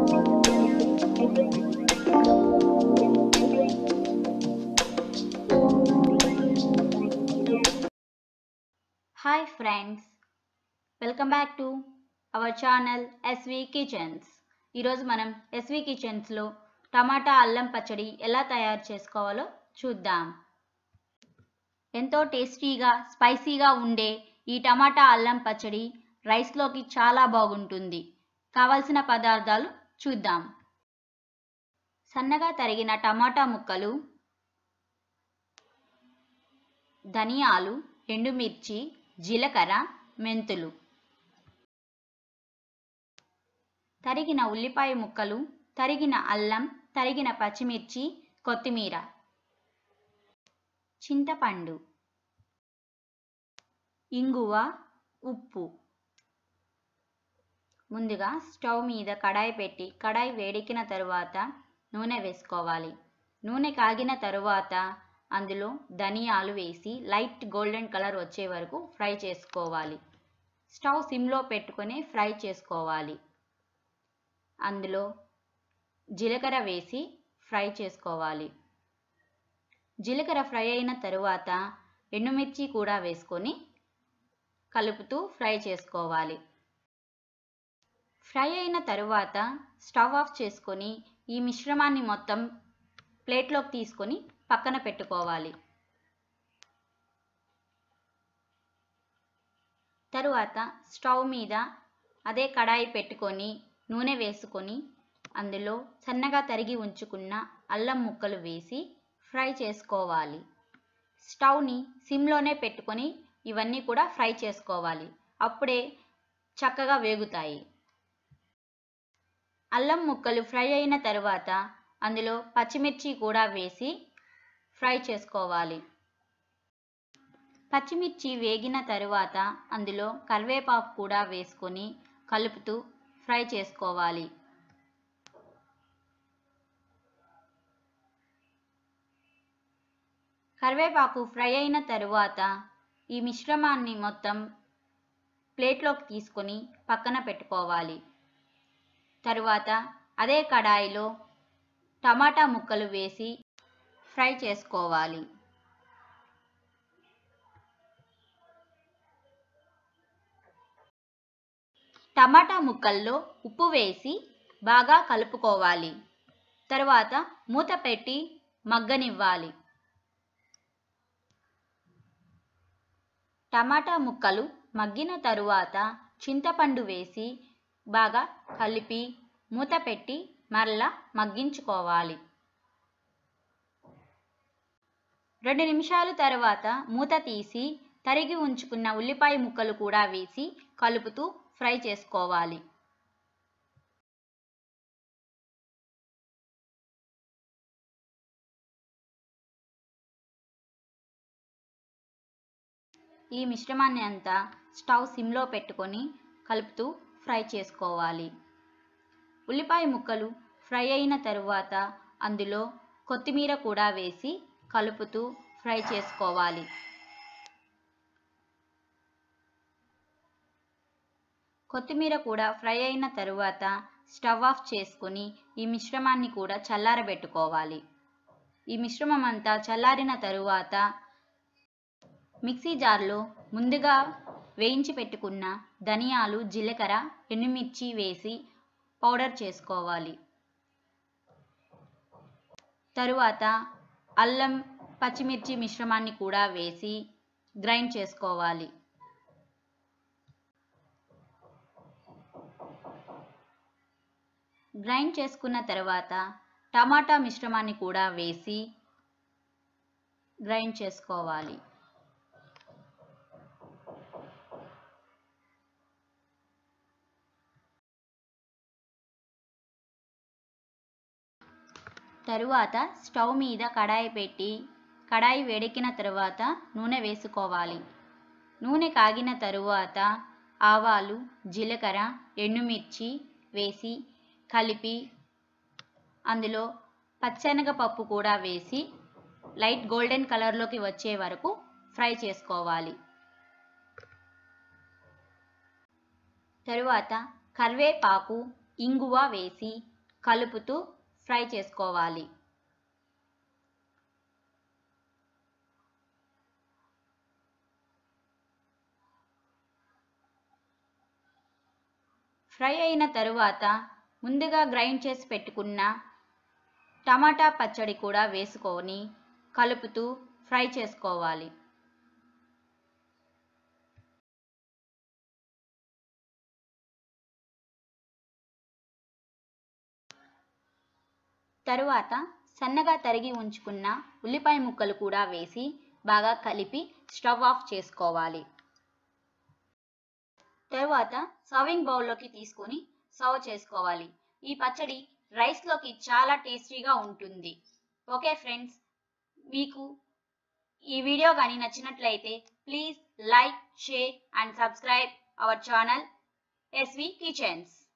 hi friends welcome back to our channel SV kitchens ఈరోజు మనం SV కిచెన్స్లో టమాటా అల్లం పచ్చడి ఎలా తయారు చేసుకోవాలో చూద్దాం ఎంతో టేస్టీగా స్పైసీగా ఉండే ఈ టమాటా అల్లం పచ్చడి రైస్లోకి చాలా బాగుంటుంది కావలసిన పదార్థాలు చూద్దాం సన్నగా తరిగిన టమాటా ముక్కలు ధనియాలు ఎండుమిర్చి జీలకర్ర మెంతులు తరిగిన ఉల్లిపాయ ముక్కలు తరిగిన అల్లం తరిగిన పచ్చిమిర్చి కొత్తిమీర చింతపండు ఇంగువ ఉప్పు ముందుగా స్టవ్ మీద కడాయి పెట్టి కడాయి వేడెక్కిన తరువాత నూనె వేసుకోవాలి నూనె కాగిన తరువాత అందులో ధనియాలు వేసి లైట్ గోల్డెన్ కలర్ వచ్చే వరకు ఫ్రై చేసుకోవాలి స్టవ్ సిమ్లో పెట్టుకొని ఫ్రై చేసుకోవాలి అందులో జీలకర్ర వేసి ఫ్రై చేసుకోవాలి జీలకర్ర ఫ్రై అయిన తరువాత ఎండుమిర్చి కూడా వేసుకొని కలుపుతూ ఫ్రై చేసుకోవాలి ఫ్రై అయిన తరువాత స్టవ్ ఆఫ్ చేసుకొని ఈ మిశ్రమాన్ని మొత్తం ప్లేట్లోకి తీసుకొని పక్కన పెట్టుకోవాలి తరువాత స్టవ్ మీద అదే కడాయి పెట్టుకొని నూనె వేసుకొని అందులో సన్నగా తరిగి ఉంచుకున్న అల్లం ముక్కలు వేసి ఫ్రై చేసుకోవాలి స్టవ్ని సిమ్లోనే పెట్టుకొని ఇవన్నీ కూడా ఫ్రై చేసుకోవాలి అప్పుడే చక్కగా వేగుతాయి అల్లం ముక్కలు ఫ్రై అయిన తర్వాత అందులో పచ్చిమిర్చి కూడా వేసి ఫ్రై చేసుకోవాలి పచ్చిమిర్చి వేగిన తరువాత అందులో కరివేపాకు కూడా వేసుకొని కలుపుతూ ఫ్రై చేసుకోవాలి కరివేపాకు ఫ్రై అయిన తరువాత ఈ మిశ్రమాన్ని మొత్తం ప్లేట్లోకి తీసుకొని పక్కన పెట్టుకోవాలి తరువాత అదే కడాయిలో టమాటా ముక్కలు వేసి ఫ్రై చేసుకోవాలి టమాటా ముక్కల్లో ఉప్పు వేసి బాగా కలుపుకోవాలి తరువాత మూత పెట్టి మగ్గనివ్వాలి టమాటా ముక్కలు మగ్గిన తరువాత చింతపండు వేసి బాగా కలిపి మూత పెట్టి మరలా మగ్గించుకోవాలి రెండు నిమిషాల తర్వాత మూత తీసి తరిగి ఉంచుకున్న ఉల్లిపాయ ముక్కలు కూడా వేసి కలుపుతూ ఫ్రై చేసుకోవాలి ఈ మిశ్రమాన్ని అంతా స్టవ్ సిమ్లో పెట్టుకొని కలుపుతూ ఫ్రై చేసుకోవాలి ఉల్లిపాయ ముక్కలు ఫ్రై అయిన తరువాత అందులో కొత్తిమీర కూడా వేసి కలుపుతూ ఫ్రై చేసుకోవాలి కొత్తిమీర కూడా ఫ్రై అయిన తరువాత స్టవ్ ఆఫ్ చేసుకొని ఈ మిశ్రమాన్ని కూడా చల్లారబెట్టుకోవాలి ఈ మిశ్రమం అంతా చల్లారిన తరువాత మిక్సీ జార్లో ముందుగా వేయించి పెట్టుకున్న ధనియాలు జీలకర్ర ఎండుమిర్చి వేసి పౌడర్ చేసుకోవాలి తరువాత అల్లం పచ్చిమిర్చి మిశ్రమాన్ని కూడా వేసి గ్రైండ్ చేసుకోవాలి గ్రైండ్ చేసుకున్న తర్వాత టమాటా మిశ్రమాన్ని కూడా వేసి గ్రైండ్ చేసుకోవాలి తరువాత స్టవ్ మీద కడాయి పెట్టి కడాయి వేడెక్కిన తరువాత నూనె వేసుకోవాలి నూనె కాగిన తరువాత ఆవాలు జీలకర్ర ఎండుమిర్చి వేసి కలిపి అందులో పచ్చెనగపప్పు కూడా వేసి లైట్ గోల్డెన్ కలర్లోకి వచ్చే వరకు ఫ్రై చేసుకోవాలి తరువాత కరివేపాకు ఇంగువ వేసి కలుపుతూ ఫ్రై చేసుకోవాలి ఫ్రై అయిన తరువాత ముందుగా గ్రైండ్ చేసి పెట్టుకున్న టమాటా పచ్చడి కూడా వేసుకొని కలుపుతూ ఫ్రై చేసుకోవాలి తరువాత సన్నగా తరిగి ఉంచుకున్న ఉల్లిపాయ ముక్కలు కూడా వేసి బాగా కలిపి స్టవ్ ఆఫ్ చేసుకోవాలి తరువాత సర్వింగ్ బౌల్లోకి తీసుకొని సర్వ్ చేసుకోవాలి ఈ పచ్చడి రైస్లోకి చాలా టేస్టీగా ఉంటుంది ఓకే ఫ్రెండ్స్ మీకు ఈ వీడియో కానీ నచ్చినట్లయితే please like share and subscribe our channel SV kitchens